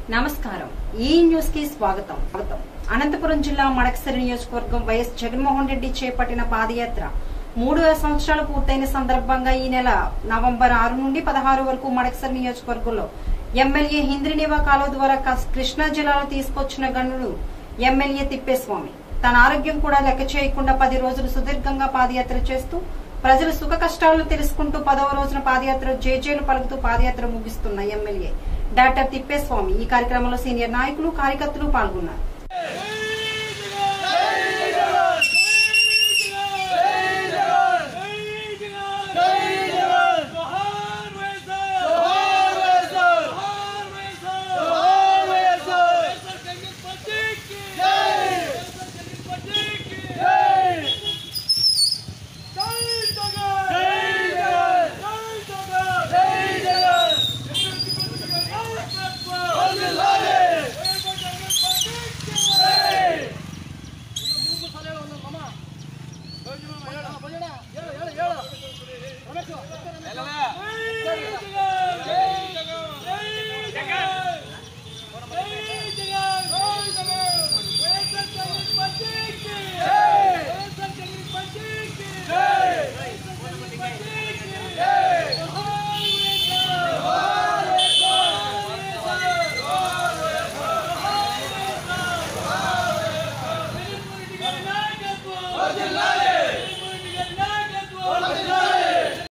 నమస్కారం ఈ న్యూస్ కి స్వాగతం స్వాగతం అనంతపురం జిల్లా మడకసిరి నియోజకవర్గం వైఎస్ జగన్మోహన్ రెడ్డి చేపట్టిన పాదయాత్ర మూడు సంవత్సరాలు పూర్తయిన సందర్భంగా ఈ నెల నవంబర్ ఆరు నుండి పదహారు వరకు మడకసిరి నియోజకవర్గంలో ఎమ్మెల్యే హింద్రినివా కాలువ ద్వారా కస్- కృష్ణా జిల్లాలో తీసుకొచ్చిన గనుడు ఎమ్మెల్యే తిప్పేస్వామి తన ఆరోగ్యం కూడా లెక్క చేయకుండా పది రోజులు సుదీర్ఘంగా పాదయాత్ర చేస్తూ ప్రజల సుఖ కష్టాలను తెలుసుకుంటూ పదవ రోజున పాదయాత్ర జేజేలు పలుకుతూ పాదయాత్ర ముగిస్తున్న ఎమ్మెల్యే డాక్టర్ తిప్పేస్వామి ఈ కార్యక్రమంలో సీనియర్ నాయకులు కార్యకర్తలు పాల్గొన్నారు